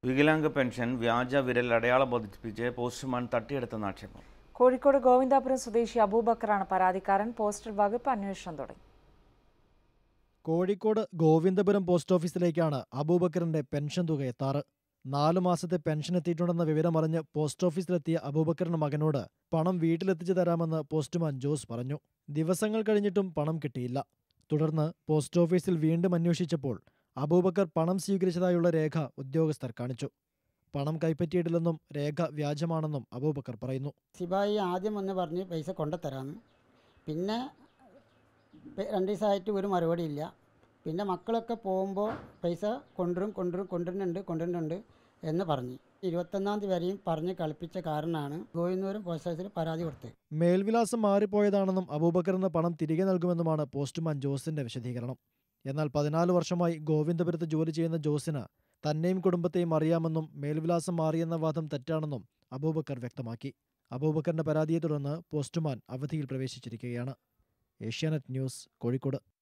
വികലാംഗ pension വ്യാജ വിരൽ അടയാളം പതിപ്പിച്ച് പോസ്റ്റ്മാൻ തട്ടിയെടുത്തെന്ന ആക്ഷേപം കോഴിക്കോട് ഗോവിന്ദാപുരം സ്വദേശി അബൂബക്കറാണ് പരാതിക്കാരൻ പോസ്റ്റൽ വകുപ്പ് അന്വേഷണം തുടങ്ങി കോഴിക്കോട് ഗോവിന്ദപുരം പോസ്റ്റ് ഓഫീസിലേക്കാണ് അബൂബക്കറിന്റെ പെൻഷൻ തുക എത്താറ് നാലു മാസത്തെ പെൻഷൻ എത്തിയിട്ടുണ്ടെന്ന വിവരമറിഞ്ഞ് പോസ്റ്റ് ഓഫീസിലെത്തിയ അബൂബക്കറിന്റെ മകനോട് പണം വീട്ടിലെത്തിച്ചു തരാമെന്ന് പോസ്റ്റ്മാൻ ജോസ് പറഞ്ഞു ദിവസങ്ങൾ കഴിഞ്ഞിട്ടും പണം കിട്ടിയില്ല തുടർന്ന് പോസ്റ്റ് ഓഫീസിൽ വീണ്ടും അന്വേഷിച്ചപ്പോൾ അബൂബക്കർ പണം സ്വീകരിച്ചതായുള്ള രേഖ ഉദ്യോഗസ്ഥർ കാണിച്ചു പണം കൈപ്പറ്റിയിട്ടില്ലെന്നും രേഖ വ്യാജമാണെന്നും അബൂബക്കർ പറയുന്നു സിബായി ആദ്യം ഒന്ന് പറഞ്ഞ് പൈസ കൊണ്ടുത്തരാമെന്ന് പിന്നെ പെ- രണ്ട് ദിവസമായിട്ട് ഒരു മറുപടി ഇല്ല പിന്നെ മക്കളൊക്കെ പോകുമ്പോൾ പൈസ കൊണ്ടുവരും കൊണ്ടുവരും കൊണ്ടുവരുന്നുണ്ട് കൊണ്ടുവരുന്നുണ്ട് എന്ന് പറഞ്ഞു ഇരുപത്തൊന്നാം തീയതി വരെയും പറഞ്ഞ് കളിപ്പിച്ച കാരണമാണ് ഗോവിന്ദപുരം പോസ്റ്റ് ഓഫീസിൽ പരാതി കൊടുത്തത് മേൽവിലാസം മാറിപ്പോയതാണെന്നും അബൂബക്കറിന് പണം തിരികെ നൽകുമെന്നുമാണ് പോസ്റ്റ്മാൻ ജോസിന്റെ വിശദീകരണം എന്നാൽ പതിനാല് വർഷമായി ഗോവിന്ദപുരത്ത് ജോലി ചെയ്യുന്ന ജോസിന് തന്നെയും കുടുംബത്തെയും അറിയാമെന്നും മേൽവിലാസം മാറിയെന്ന വാദം തെറ്റാണെന്നും അബൂബക്കർ വ്യക്തമാക്കി അബൂബക്കറിന്റെ പരാതിയെ തുടർന്ന് പോസ്റ്റ്മാൻ അവധിയിൽ പ്രവേശിച്ചിരിക്കുകയാണ് ഏഷ്യാനെറ്റ് ന്യൂസ് കോഴിക്കോട്